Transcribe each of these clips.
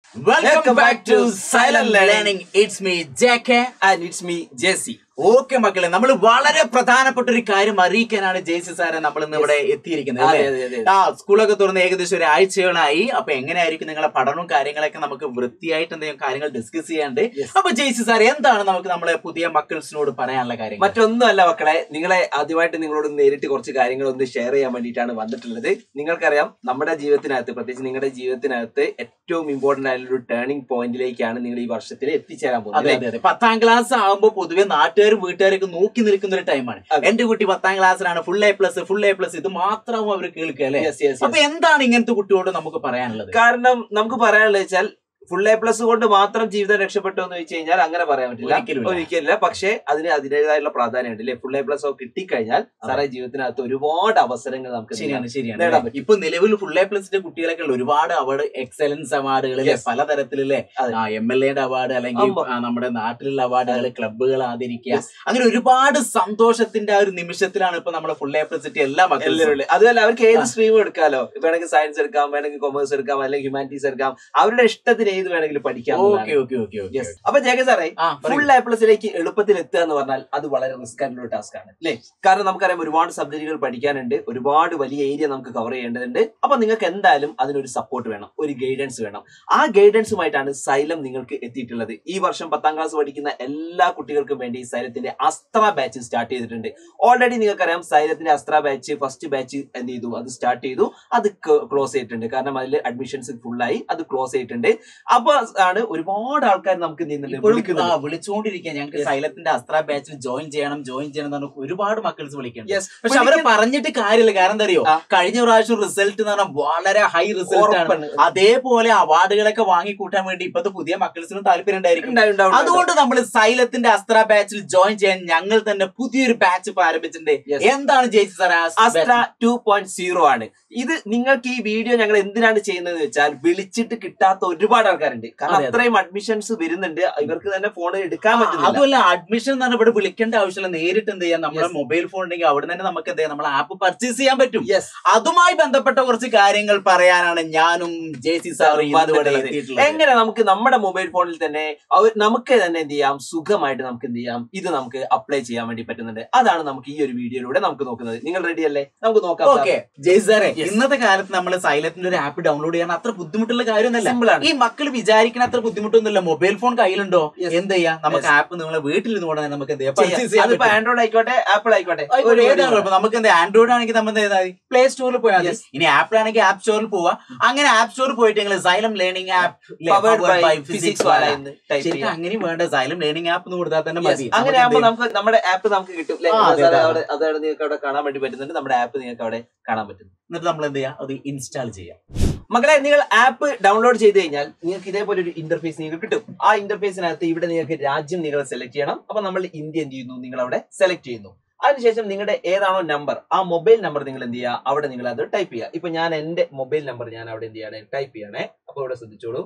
Welcome back to Silent Learning. It's me, JK. And it's me JC okay മക്കളെ നമ്മൾ വളരെ പ്രധാനപ്പെട്ട ഒരു കാര്യം അറിയിക്കാനാണ് ജെയ്സി സാറെ നമ്മൾ ഇന്ന് ഇവിടെ എത്തിയിരിക്കുന്നത് അതെ, അല്ലേ? അതെ, അതെ. ആ സ്കൂളൊക്കെ തുറന്ന് ഏകദേശം ഒരു ആഴ്ചകളായി അപ്പൊ എങ്ങനെയായിരിക്കും നിങ്ങളെ പഠനവും കാര്യങ്ങളൊക്കെ നമുക്ക് വൃത്തിയായിട്ട് എന്തെങ്കിലും കാര്യങ്ങൾ ഡിസ്കസ് ചെയ്യാണ്ട് Yes. അപ്പൊ ജെയ്സി സാർ എന്താണ് നമുക്ക് നമ്മളെ പുതിയ മക്കൾസിനോട് പറയാനുള്ള കാര്യം മറ്റൊന്നുമല്ല മക്കളെ നിങ്ങളെ ആദ്യമായിട്ട് നിങ്ങളോട് നേരിട്ട് കുറച്ച് കാര്യങ്ങൾ ഒന്ന് ഷെയർ ചെയ്യാൻ വേണ്ടിയിട്ടാണ് വന്നിട്ടുള്ളത് നിങ്ങൾക്കറിയാം നമ്മുടെ ജീവിതത്തിനകത്ത് പ്രത്യേകിച്ച് നിങ്ങളുടെ ജീവിതത്തിനകത്ത് ഏറ്റവും ഇമ്പോർട്ടന്റ് ആയിട്ടുള്ള ഒരു ടേണിംഗ് പോയിന്റിലേക്കാണ് നിങ്ങൾ ഈ വർഷത്തിൽ എത്തിച്ചേരാൻ അതെ പോകുന്നത് അതെ അതെ പത്താം ക്ലാസ് ആകുമ്പോൾ പൊതുവെ നാട്ടുകാരും വീട്ടുകാരൊക്കെ നോക്കി നിൽക്കുന്ന ഒരു ടൈമാണ് അതെ. എന്റെ കുട്ടി പത്താം ക്ലാസ്സിലാണ് full A plus full A plus ഇത് മാത്രമാവും അവർ കേൾക്കുക അല്ലെ Yes, yes, yes. അപ്പൊ എന്താണ് ഇങ്ങനത്തെ കുട്ടിയോട് നമുക്ക് പറയാനുള്ളത് കാരണം നമുക്ക് പറയാനുള്ളത് വെച്ചാൽ ഫുൾ എ പ്ലസ് കൊണ്ട് മാത്രം ജീവിതം രക്ഷപ്പെട്ടു എന്ന് വെച്ച് കഴിഞ്ഞാൽ അങ്ങനെ പറയാൻ പറ്റില്ല ഒരിക്കലുമില്ല. ഒരിക്കലില്ല പക്ഷേ അതിന് അതിൻ്റെതായുള്ള പ്രാധാന്യമുണ്ട് അല്ലെ ഫുൾ എ പ്ലസ് ഒക്കെ കിട്ടിക്കഴിഞ്ഞാൽ സാറേ ജീവിതത്തിനകത്ത് ഒരുപാട് അവസരങ്ങൾ നമുക്ക് ശരിയാണ് നേടാം ശരിയാണ് നേടാൻ പറ്റും. ഇപ്പൊ നിലവിൽ ഫുൾ എ പ്ലസിന്റെ കുട്ടികളൊക്കെ ഉള്ള ഒരുപാട് അവാർഡ് എക്സലൻസ് അവാർഡുകളിലെ Yes. പലതരത്തിലെ അതെ. എം എൽ എയുടെ അവാർഡ് അല്ലെങ്കിൽ ആമ്പോ. ആ, നമ്മുടെ നാട്ടിലുള്ള അവാർഡുകൾ ക്ലബ്ബുകൾ ആദരിക്കുക Yes. അങ്ങനെ ഒരുപാട് സന്തോഷത്തിന്റെ ആ ഒരു നിമിഷത്തിലാണ് ഇപ്പൊ നമ്മുടെ ഫുൾ എ പ്ലസ് എല്ലാ എല്ലാവരും മക്കളും ഉള്ളത്. അതുമല്ല അവർക്ക് ഏത് ആ. സ്ട്രീം എടുക്കാലോ വേണമെങ്കിൽ സയൻസ് എടുക്കാം വേണമെങ്കിൽ കൊമേഴ്സ് എടുക്കാം അല്ലെങ്കിൽ ഹ്യൂമാനിറ്റീസ് എടുക്കാം അവരുടെ ഇഷ്ടത്തിന് ഏത് വേണമെങ്കിലും പഠിക്കാം okay okay okay okay yes അപ്പൊ ജേക സാറേ ആ പറയൂ. ഫുൾ എ പ്ലസിലേക്ക് എളുപ്പത്തിൽ എത്തുക എന്ന് പറഞ്ഞാൽ അത് വളരെ റിസ്ക് ആയിട്ടുള്ള ഒരു ടാസ്ക് ആണ് അല്ലേ കാരണം നമുക്കറിയാം ഒരുപാട് സബ്ജക്റ്റുകൾ പഠിക്കാനുണ്ട് ഒരുപാട് വലിയ ഏരിയ നമുക്ക് കവർ ചെയ്യേണ്ടതുണ്ട് അപ്പൊ നിങ്ങൾക്ക് എന്തായാലും അതിനൊരു സപ്പോർട്ട് വേണം ഒരു ഗൈഡൻസ് വേണം ആ ഗൈഡൻസുമായിട്ടാണ് സൈലം നിങ്ങൾക്ക് എത്തിയിട്ടുള്ളത് ഈ വർഷം പത്താം ക്ലാസ് പഠിക്കുന്ന എല്ലാ കുട്ടികൾക്കും വേണ്ടി സൈലത്തിന്റെ അസ്ത്ര ബാച്ച് സ്റ്റാർട്ട് ചെയ്തിട്ടുണ്ട് ഓൾറെഡി നിങ്ങൾക്കറിയാം സൈലത്തിന്റെ അസ്ത്ര ബാച്ച് ഫസ്റ്റ് ബാച്ച് എന്ത് ചെയ്തു അത് സ്റ്റാർട്ട് ചെയ്തു അത് ക്ലോസ് ചെയ്തിട്ടുണ്ട് കാരണം അതിൽ അഡ്മിഷൻസ് ഫുള്ളായി അത് ക്ലോസ് ചെയ്തിട്ടുണ്ട് അപ്പൊ ആണ് ഒരുപാട് ആൾക്കാർ നമുക്ക് എന്ത് ചെയ്യുന്നുണ്ട് ഇപ്പോഴും വിളിക്കുന്നുണ്ട്. ആ, വിളിച്ചുകൊണ്ടിരിക്കുക ഞങ്ങൾക്ക് Yes. സൈലത്തിന്റെ അസ്ത്ര ബാച്ചിൽ ജോയിൻ ചെയ്യണം ജോയിൻ ചെയ്യണം എന്ന് പറഞ്ഞ് ഒരുപാട് മക്കൾസ് വിളിക്കുന്നുണ്ട് Yes. പക്ഷെ അവരെ വിളിക്കുന്ന- പറഞ്ഞിട്ട് കാര്യമില്ല കാരണം എന്താ അറിയോ ആ. കഴിഞ്ഞ പ്രാവശ്യം റിസൾട്ട് എന്ന് പറഞ്ഞാൽ വളരെ ഹൈ റിസൾട്ട് ആണ് ഉറപ്പാണ്. അതേപോലെ അവാർഡുകളൊക്കെ വാങ്ങിക്കൂട്ടാൻ വേണ്ടി ഇപ്പത്തെ പുതിയ മക്കൾസിനും താല്പര്യം ഉണ്ടായിരിക്കും ഉണ്ടാവും, ഉണ്ടാവും, ഉണ്ടാവും. അതുകൊണ്ട് നമ്മൾ സൈലത്തിന്റെ അസ്ത്ര ബാച്ചിൽ ജോയിൻ ചെയ്യാൻ ഞങ്ങൾ തന്നെ പുതിയൊരു ബാച്ച് ഇപ്പൊ ആരംഭിച്ചിട്ടുണ്ട് Yes. എന്താണ് ജയിച്ചു sir Astra two point zero ആണ് ഇത് നിങ്ങൾക്ക് ഈ വീഡിയോ ഞങ്ങൾ എന്തിനാണ് ചെയ്യുന്നത് വെച്ചാൽ വിളിച്ചിട്ട് കിട്ടാത്ത ഒരുപാട് ആൾക്കാരുണ്ട് കാരണം അതെ, അതെ. അത്രയും അഡ്മിഷൻസ് വരുന്നുണ്ട് ഇവർക്ക് തന്നെ ഫോൺ എടുക്കാൻ പറ്റുന്നില്ല അതുമല്ല അഡ്മിഷൻ എന്ന് പറഞ്ഞാൽ ഇവിടെ വിളിക്കേണ്ട ആവശ്യമില്ല നേരിട്ട് എന്ത് ചെയ്യാം നമ്മുടെ Yes. മൊബൈൽ ഫോൺ ഉണ്ടെങ്കിൽ അവിടെ തന്നെ നമുക്ക് എന്ത് ചെയ്യാം നമ്മൾ ആപ്പ് പർച്ചേസ് ചെയ്യാൻ പറ്റും യെസ് അതുമായി ബന്ധപ്പെട്ട കുറച്ച് കാര്യങ്ങൾ പറയാനാണ് ഞാനും ജെ സി സാർ വന്നിട്ടുള്ളത്. എങ്ങനെ നമുക്ക് നമ്മുടെ മൊബൈൽ ഫോണിൽ തന്നെ അവർ നമുക്ക് തന്നെ എന്ത് ചെയ്യാം സുഖമായിട്ട് നമുക്ക് എന്ത് ചെയ്യാം ഇത് നമുക്ക് അപ്ലൈ ചെയ്യാൻ വേണ്ടി പറ്റുന്നുണ്ട് അതാണ് നമുക്ക് ഈ ഒരു വീഡിയോയിലൂടെ നമുക്ക് നോക്കുന്നത് നിങ്ങൾ റെഡി അല്ലേ നമുക്ക് നോക്കാം ഓക്കെ ജയ് സാറേ Yes. ഇന്നത്തെ കാലത്ത് നമ്മൾ സൈലത്തിന്റെ ഒരു ആപ്പ് ഡൗൺലോഡ് ചെയ്യാൻ അത്ര ബുദ്ധിമുട്ടുള്ള കാര്യമൊന്നുമല്ല സിമ്പിൾ ആണ് ഈ മക്കൾ വിചാരിക്കുന്ന അത്ര ബുദ്ധിമുട്ടൊന്നുമില്ല മൊബൈൽ ഫോൺ കയ്യിലുണ്ടോ Yes. എന്ത് ചെയ്യാം നമുക്ക് Yes. ആപ്പ് നിങ്ങളെ വീട്ടിൽ നിന്നുകൊണ്ട് തന്നെ നമുക്ക് എന്ത് ചെയ്യാം പർച്ചേസ് ചെയ്യാം. ചെയ്യാൻ അതിപ്പോ പറ്റും. ആൻഡ്രോയിഡ് ആയിക്കോട്ടെ ആപ്പിൾ ആയിക്കോട്ടെ ആയിക്കോട്ടെ, ഒരു ഏതാണ് കുഴപ്പം? നമുക്ക് എന്ത് ആൻഡ്രോയിഡ് ആണെങ്കിൽ നമ്മൾ എന്ത് ചെയ്താൽ പ്ലേ സ്റ്റോറിൽ പോയാൽ മതി Yes. ഇനി ആപ്പിൾ ആണെങ്കിൽ ആപ്പ് സ്റ്റോറിൽ പോവാ അങ്ങനെ ആപ്പ് സ്റ്റോറിൽ പോയിട്ട് നിങ്ങൾ Xylem learning powered by app Physics Wallah എന്ന് ടൈപ്പ് ശരിക്കും ചെയ്യാം അങ്ങനെയും വേണ്ട സൈലം ലേണിംഗ് ആപ്പ് എന്ന് കൊടുത്താൽ തന്നെ Yes. മതി അങ്ങനെ നമുക്ക് ആകുമ്പോൾ എന്ത് നമുക്ക് നമ്മുടെ ആപ്പ് നമുക്ക് കിട്ടും ല്ലേ? ആ, അതെ, അതാണ് അതെ. അവിടെ അതാണ് നിങ്ങൾക്ക് അവിടെ കാണാൻ വേണ്ടി പറ്റുന്നുണ്ട് നമ്മുടെ ആപ്പ് നിങ്ങൾക്ക് അവിടെ കാണാൻ പറ്റും ചെയ്യും? എന്നിട്ട് നമ്മൾ എന്ത് ചെയ്യാം അത് ഇൻസ്റ്റാൾ ചെയ്യാം മക്കളെ നിങ്ങൾ ആപ്പ് ഡൗൺലോഡ് ചെയ്ത് കഴിഞ്ഞാൽ നിങ്ങൾക്ക് ഇതേപോലെ ഒരു ഇന്റർഫേസ് നിങ്ങൾക്ക് കിട്ടും ആ ഇന്റർഫേസിനകത്ത് ഇവിടെ നിങ്ങൾക്ക് രാജ്യം നിങ്ങൾ സെലക്ട് ചെയ്യണം അപ്പൊ നമ്മൾ ഇന്ത്യ എന്ത് ചെയ്യുന്നു നിങ്ങൾ അവിടെ സെലക്ട് ചെയ്യുന്നു അതിനുശേഷം നിങ്ങളുടെ ഏതാണോ നമ്പർ ആ മൊബൈൽ നമ്പർ നിങ്ങൾ എന്ത് ചെയ്യുക അവിടെ നിങ്ങൾ അത് ടൈപ്പ് ചെയ്യുക ഇപ്പൊ ഞാൻ എന്റെ മൊബൈൽ നമ്പർ ഞാൻ അവിടെ എന്ത് ചെയ്യണേ ടൈപ്പ് ചെയ്യണേ അപ്പൊ ഇവിടെ ശ്രദ്ധിച്ചോളൂ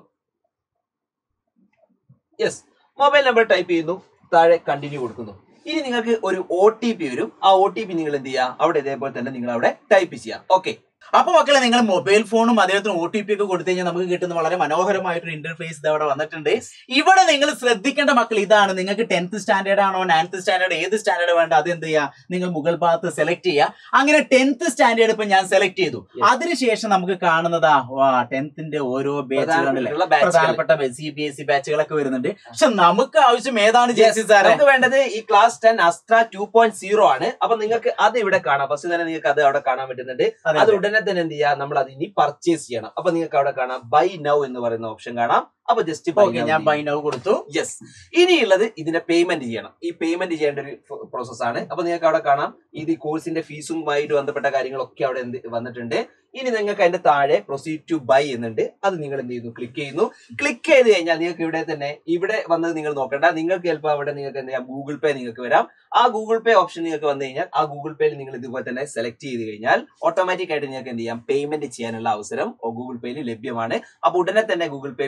യെസ് മൊബൈൽ നമ്പർ ടൈപ്പ് ചെയ്യുന്നു താഴെ കണ്ടിന്യൂ കൊടുക്കുന്നു ഇനി നിങ്ങൾക്ക് ഒരു ഒ ടി പി വരും ആ ഒ ടി പി നിങ്ങൾ എന്ത് ചെയ്യുക അവിടെ ഇതേപോലെ തന്നെ നിങ്ങൾ അവിടെ ടൈപ്പ് ചെയ്യുക ഓക്കെ അപ്പൊ മക്കളെ നിങ്ങൾ മൊബൈൽ ഫോണും അദ്ദേഹത്തിന് ഒ ടി പി ഒക്കെ കൊടുത്തു കഴിഞ്ഞാൽ നമുക്ക് കിട്ടുന്ന വളരെ മനോഹരമായിട്ടൊരു ഇന്റർഫേസ് ഇത് അവിടെ വന്നിട്ടുണ്ട് ഇവിടെ നിങ്ങൾ ശ്രദ്ധിക്കേണ്ട മക്കൾ ഇതാണ് നിങ്ങൾക്ക് ടെൻത്ത് സ്റ്റാൻഡേർഡ് ആണോ നയൻത്ത് സ്റ്റാൻഡേർഡ് ഏത് സ്റ്റാൻഡേർഡ് വേണ്ട അത് എന്ത് ചെയ്യുക നിങ്ങൾ മുകൾ ഭാഗത്ത് സെലക്ട് ചെയ്യുക അങ്ങനെ ടെൻത്ത് സ്റ്റാൻഡേർഡ് ഇപ്പൊ ഞാൻ സെലക്ട് ചെയ്തു Yes. അതിനുശേഷം നമുക്ക് കാണുന്നതാ വാ ടെൻത്തിന്റെ ഓരോ ബാച്ചുകളിലെ പ്രധാനപ്പെട്ടുള്ള batch കൾ. പ്രധാനപ്പെട്ട സി ബി എസ് സി ബാച്ചുകളൊക്കെ വരുന്നുണ്ട് പക്ഷെ നമുക്ക് ആവശ്യം ഏതാണ് ജെസി സാറേ നമുക്ക് വേണ്ടത് ഈ class ten Astra two point zero ആണ് അപ്പൊ നിങ്ങൾക്ക് അത് ഇവിടെ കാണാം ഫസ്റ്റ് തന്നെ നിങ്ങൾക്ക് അത് അവിടെ കാണാൻ പറ്റുന്നുണ്ട് അതെ, അത് അതെ. ഉടനെ തന്നെ എന്ത് ചെയ്യാം നമ്മൾ അത് ഇനി പർച്ചേസ് ചെയ്യണം അപ്പൊ നിങ്ങൾക്ക് അവിടെ കാണാം ബൈ നൗ എന്ന് പറയുന്ന ഓപ്ഷൻ കാണാം അപ്പൊ ജസ്റ്റ് ഓക്കെ ഞാൻ ബൈ നൗ കൊടുത്തു യെസ് ഇനിയുള്ളത് ഇതിന്റെ പേയ്മെന്റ് ചെയ്യണം ഈ പേയ്മെന്റ് ചെയ്യേണ്ട ഒരു പ്രോസസ് ആണ് അപ്പൊ നിങ്ങൾക്ക് അവിടെ കാണാം ഇത് ഈ കോഴ്സിന്റെ ഫീസുമായിട്ട് ബന്ധപ്പെട്ട കാര്യങ്ങളൊക്കെ അവിടെ എന്ത് വന്നിട്ടുണ്ട് ഇനി നിങ്ങൾക്ക് അതിന്റെ താഴെ പ്രൊസീഡ് ടു ബൈ എന്നുണ്ട് അത് നിങ്ങൾ എന്ത് ചെയ്യുന്നു ക്ലിക്ക് ചെയ്യുന്നു ക്ലിക്ക് ചെയ്ത് കഴിഞ്ഞാൽ നിങ്ങൾക്ക് ഇവിടെ തന്നെ ഇവിടെ വന്നത് നിങ്ങൾ നോക്കണ്ട നിങ്ങൾക്ക് ചിലപ്പോൾ അവിടെ നിങ്ങൾക്ക് എന്താ ഗൂഗിൾ പേ നിങ്ങൾക്ക് വരാം ആ ഗൂഗിൾ പേ ഓപ്ഷൻ നിങ്ങൾക്ക് വന്നു കഴിഞ്ഞാൽ ആ ഗൂഗിൾ പേയിൽ നിങ്ങൾ ഇതുപോലെ തന്നെ സെലക്ട് ചെയ്ത് കഴിഞ്ഞാൽ ഓട്ടോമാറ്റിക് ആയിട്ട് നിങ്ങൾക്ക് എന്ത് ചെയ്യാം പേയ്മെന്റ് ചെയ്യാനുള്ള അവസരം ഗൂഗിൾ പേയിൽ ലഭ്യമാണ് അപ്പൊ ഉടനെ തന്നെ ഗൂഗിൾ പേ പോയിട്ട്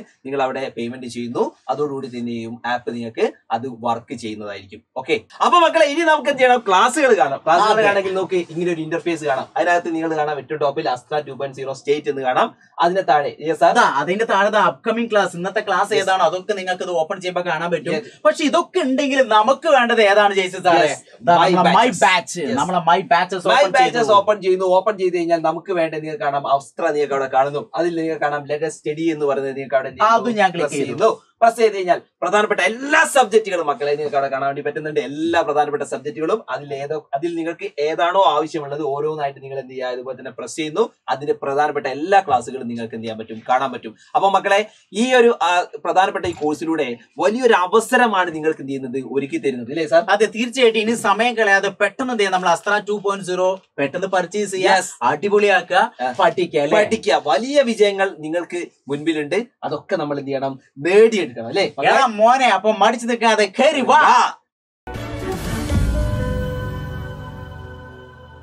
നിങ്ങൾ അവിടെ പേയ്മെന്റ് ചെയ്യുന്നു അതോടുകൂടി തന്നെയും ആപ്പ് നിങ്ങൾക്ക് അത് വർക്ക് ചെയ്യുന്നതായിരിക്കും ഓക്കെ അപ്പൊ മക്കളെ ഇനി നമുക്ക് എന്ത് ചെയ്യണം ക്ലാസ്സുകൾ കാണാം ക്ലാസ്സുകൾ അതെ. ആണെങ്കിൽ നോക്ക് ഇങ്ങനെ ഒരു ഇന്റർഫേസ് കാണാം അതിനകത്ത് നിങ്ങൾ കാണാം ഏറ്റവും ടോപ്പിൽ Astra two point zero state എന്ന് കാണാം അതിന്റെ താഴെ സാർ അതാ അതിന്റെ താഴെ അപ്കമിംഗ് ക്ലാസ് ഇന്നത്തെ ക്ലാസ് Yes. ഏതാണോ അതൊക്കെ നിങ്ങൾക്ക് ഇത് ഓപ്പൺ ചെയ്യുമ്പോൾ കാണാൻ പറ്റും Yes. പക്ഷെ ഇതൊക്കെ ഉണ്ടെങ്കിൽ നമുക്ക് വേണ്ടത് ഏതാണ് ജയിച്ചത് സാറേ Yes. My my batches. Batch Yes. നമ്മളെ my batches my open batches ചെയ്തു ഓപ്പൺ ചെയ്യുന്നു ഓപ്പൺ ചെയ്ത് കഴിഞ്ഞാൽ നമുക്ക് വേണ്ട നിങ്ങൾക്ക് കാണാം അസ്ത്ര നിങ്ങൾക്ക് അവിടെ കാണുന്നു അതിൽ നിങ്ങൾക്ക് കാണാം ലെറ്റർ സ്റ്റഡി എന്ന് പറയുന്നത് നിങ്ങൾക്ക് അവിടെ അതും ഞാൻ click press ചെയ്തു. ചെയ്യുന്നു പ്രസ് ചെയ്ത് കഴിഞ്ഞാൽ പ്രധാനപ്പെട്ട എല്ലാ സബ്ജക്റ്റുകളും മക്കളെ നിങ്ങൾക്ക് അവിടെ കാണാൻ വേണ്ടി പറ്റുന്നുണ്ട് എല്ലാ പ്രധാനപ്പെട്ട സബ്ജക്റ്റുകളും അതിൽ ഏതോ അതിൽ നിങ്ങൾക്ക് ഏതാണോ ആവശ്യമുള്ളത് ഓരോന്നായിട്ട് നിങ്ങൾ എന്ത് ചെയ്യുക അതുപോലെ തന്നെ പ്രസ് ചെയ്യുന്നു അതിന്റെ പ്രധാനപ്പെട്ട എല്ലാ ക്ലാസ്സുകളും നിങ്ങൾക്ക് എന്ത് ചെയ്യാൻ പറ്റും കാണാൻ പറ്റും അപ്പൊ മക്കളെ ഈ ഒരു ആ, പ്രധാനപ്പെട്ട ഈ കോഴ്സിലൂടെ വലിയൊരു അവസരമാണ് നിങ്ങൾക്ക് എന്ത് ചെയ്യുന്നത് ഒരുക്കി തരുന്നത് അല്ലേ സാർ അതെ തീർച്ചയായിട്ടും ഇനി സമയം കളയാതെ പെട്ടെന്ന് എന്ത് ചെയ്യാം നമ്മൾ അസ്ത്ര ടു പോയിന്റ് സീറോ പെട്ടെന്ന് പർച്ചേസ് ചെയ്യാം Yes. അടിപൊളിയാക്കുക ആ. പഠിക്കുക അല്ലേ പഠിക്കുക വലിയ വിജയങ്ങൾ നിങ്ങൾക്ക് മുൻപിലുണ്ട് അതൊക്കെ നമ്മൾ എന്ത് ചെയ്യണം നേടിയെടുക്കണം അല്ലേ എടാ മോനെ അപ്പൊ മടിച്ചു നിൽക്കാതെ കയറി വാ വാ